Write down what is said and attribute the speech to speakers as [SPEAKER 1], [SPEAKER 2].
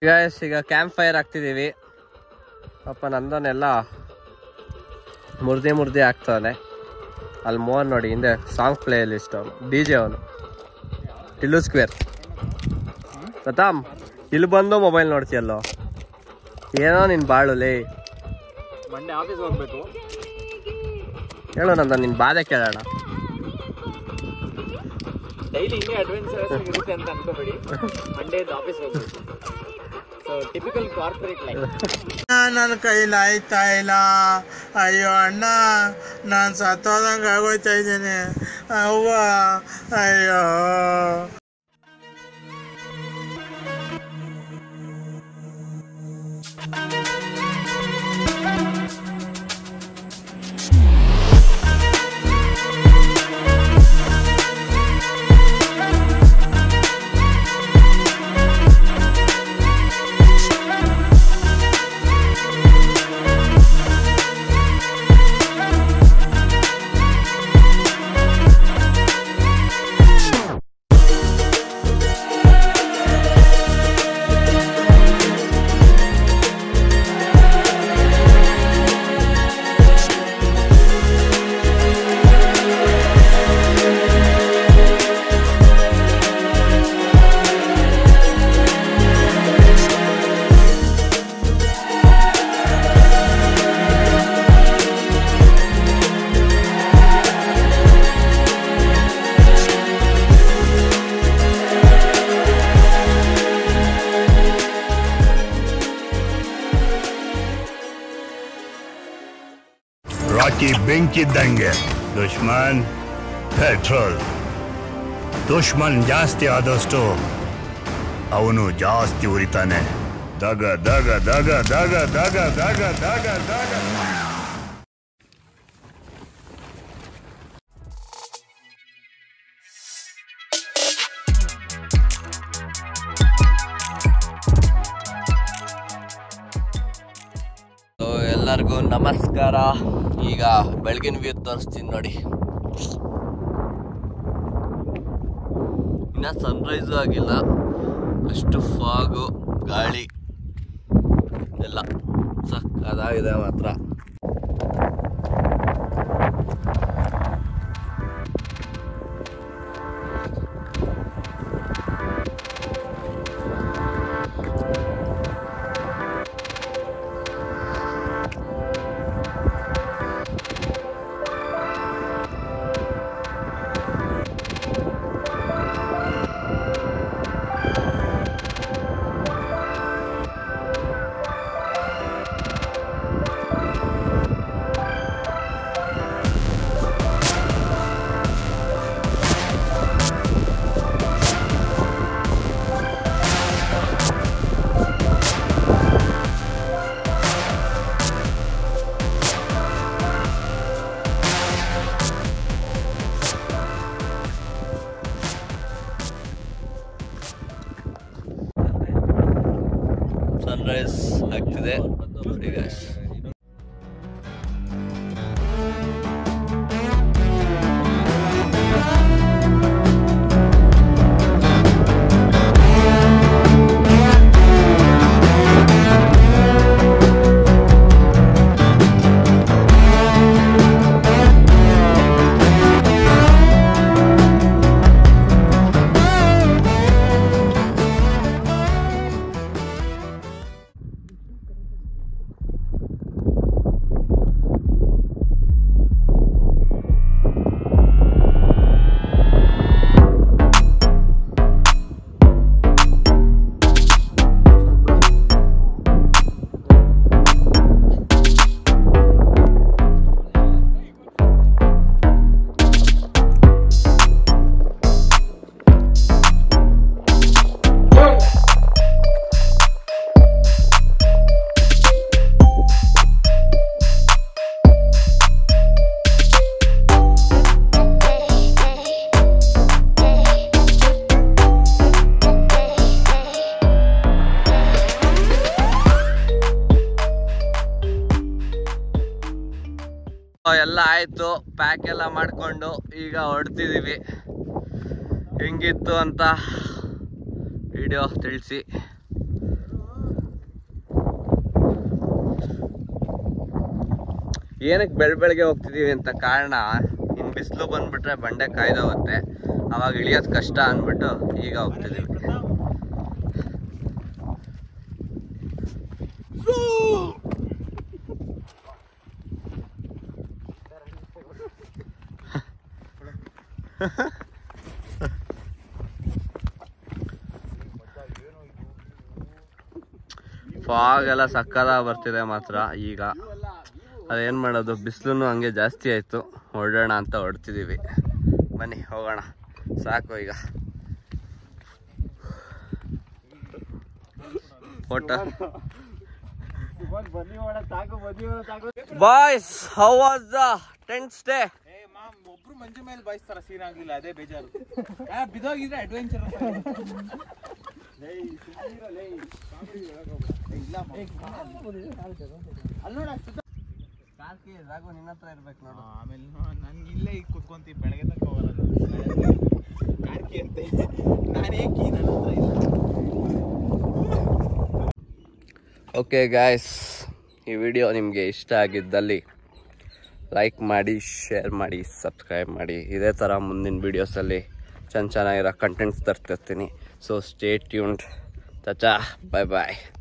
[SPEAKER 1] Guys ಈಗ camp fire ಹಾಕ್ತಿದ್ದೀವಿ ಪಾಪ ನಂದನೆಲ್ಲ ಮುರ್ದಿ ಮುರ್ದಿ ಆಗ್ತಾನೆ ಅಲ್ಲಿ ಮೋಹನ್ ನೋಡಿ ಹಿಂದೆ ಸಾಂಗ್ ಪ್ಲೇ ಲಿಸ್ಟ್ ಅವನು ಡಿ ಜೆ ಅವನು ಟಿಲ್ಲು ಸ್ಕ್ವೇರ್ ಪ್ರತಾಮ್ ಇಲ್ಲಿ ಬಂದು ಮೊಬೈಲ್ ನೋಡ್ತೀಯಲ್ಲೋ ಏನೋ ನಿನ್ ಬಾಳುಲೇ
[SPEAKER 2] ಮಂಡೆ ಆಫೀಸ್ ಹೋಗ್ಬೇಕು
[SPEAKER 1] ಹೇಳು ನಂದ ನಿನ್ ಬಾಧೆ ಕೇಳೋಣ
[SPEAKER 2] ಡೈಲಿ ಹಿಂಗೆ ಅಡ್ವೆಂಚರಸ್ ಇರುತ್ತೆ ಅಂತ ಅನ್ಕೋಬೇಡಿ ಮಂಡೇ ಆಫೀಸ್ ಹೋಗ್ಬೇಕು ಸೊ ಟಿಪಿಕಲ್ ಕಾರ್ಪೊರೇಟ್ ಲೈಫ್
[SPEAKER 3] ನನ್ನ ಕೈಲಿ ಆಯ್ತಾ ಇಲ್ಲ ಅಯ್ಯೋ ಅಣ್ಣ ನಾನು ಸತ್ತೋದಂಗೆ ಆಗೋಯ್ತಾ ಇದ್ದೀನಿ ಅವ್ವ ಅಯ್ಯೋ
[SPEAKER 4] ರಾಕಿ ಬೆಂಕಿದ್ದಂಗೆ ದುಶ್ಮನ್ ಪೆಟ್ರೋಲ್ ದುಶ್ಮನ್ ಜಾಸ್ತಿ ಆದಷ್ಟು ಅವನು ಜಾಸ್ತಿ ಉರಿತಾನೆ ದಗ ದಗ ದಗ ದಗ ದಗ ದಗ ದಗ ದಗ
[SPEAKER 1] So, ಎಲ್ಲರಿಗೂ ನಮಸ್ಕಾರ ಈಗ ಬೆಳಗಿನ ವ್ಯೂ ತೋರಿಸ್ತೀನಿ ನೋಡಿ ಇನ್ನ ಸನ್ರೈಸು ಆಗಿಲ್ಲ ಅಷ್ಟು ಫಾಗು ಗಾಳಿ ಎಲ್ಲ ಸಕ್ಕದಾಗಿದೆ ಮಾತ್ರ ಸನ್ರೈಸ್ ಆಗ್ತಿದೆ ನೋಡಿ guys. ಎಲ್ಲ ಆಯ್ತು ಪ್ಯಾಕ್ ಎಲ್ಲ ಮಾಡ್ಕೊಂಡು ಈಗ ಹೊಡ್ತಿದೀವಿ ಹೆಂಗಿತ್ತು ಅಂತ ವಿಡಿಯೋ ತಿಳಿಸಿ ಏನಕ್ಕೆ ಬೆಳ ಬೆಳಗ್ಗೆ ಹೋಗ್ತಿದೀವಿ ಅಂತ ಕಾರಣ ಇನ್ನು ಬಿಸಿಲು ಬಂದ್ಬಿಟ್ರೆ ಬಂಡೆ ಕಾಯ್ದೋಗುತ್ತೆ ಅವಾಗ ಇಳಿಯೋದು ಕಷ್ಟ ಅಂದ್ಬಿಟ್ಟು ಈಗ ಹೋಗ್ತಿದೀವಿ ಫಾಗ್ ಎಲ್ಲ ಸಕ್ಕದಾಗ ಬರ್ತಿದೆ ಮಾತ್ರ ಈಗ ಅದೇನು ಮಾಡೋದು ಬಿಸಿಲು ಹಂಗೆ ಜಾಸ್ತಿ ಆಯಿತು ಹೊರಡೋಣ ಅಂತ ಹೊಡ್ತಿದ್ದೀವಿ ಬನ್ನಿ ಹೋಗೋಣ ಸಾಕು ಈಗ ಫೋಟೋ
[SPEAKER 2] ಬನ್ನಿ ಮಾಡ ಸಾಕು ಬನ್ನಿ ಮಾಡ ಸಾಕು
[SPEAKER 1] boys how was the tent stay
[SPEAKER 3] ಒಬ್ರು ಮಂಜು ಮೇಲೆ ಬಾಯಿಸ್ತಾರ ಸೀನ್ ಆಗ್ಲಿಲ್ಲ ಅದೇ ಬೇಜಾರು ಆ, ಬಿದೋಗಿದ್ರೆ ಅಡ್ವೆಂಚರ್
[SPEAKER 1] ರಾಘು ನಿನ್ನ ಹತ್ರ ಇರ್ಬೇಕು ನೋಡು
[SPEAKER 3] ಆಮೇಲೆ ನನ್ಗೆ ಇಲ್ಲೇ ಈಗ ಕುತ್ಕೊಂತೀವಿ ಬೆಳಗ್ಗೆ ತನಕ ಹೋಗಲ್ಲ ಕಾರ್ಕಿ ಅಂತೆ ನಾನೇ ಕೀ ನನ್ನ ಹತ್ರ ಇಲ್ಲ
[SPEAKER 1] ಓಕೆ ಗಾಯ್ಸ್ ಈ ವಿಡಿಯೋ ನಿಮಗೆ ಇಷ್ಟ ಆಗಿದ್ದಲ್ಲಿ ಲೈಕ್ ಮಾಡಿ ಶೇರ್ ಮಾಡಿ ಸಬ್ಸ್ಕ್ರೈಬ್ ಮಾಡಿ ಇದೇ ಥರ ಮುಂದಿನ ವೀಡಿಯೋಸಲ್ಲಿ ಚೆನ್ನ ಚೆನ್ನಾಗಿರೋ ಕಂಟೆಂಟ್ಸ್ ತರ್ತಿರ್ತೀನಿ ಸೊ ಸ್ಟೇ ಟ್ಯೂನ್ಡ್ ಚಚಾ ಬಾಯ್ ಬಾಯ್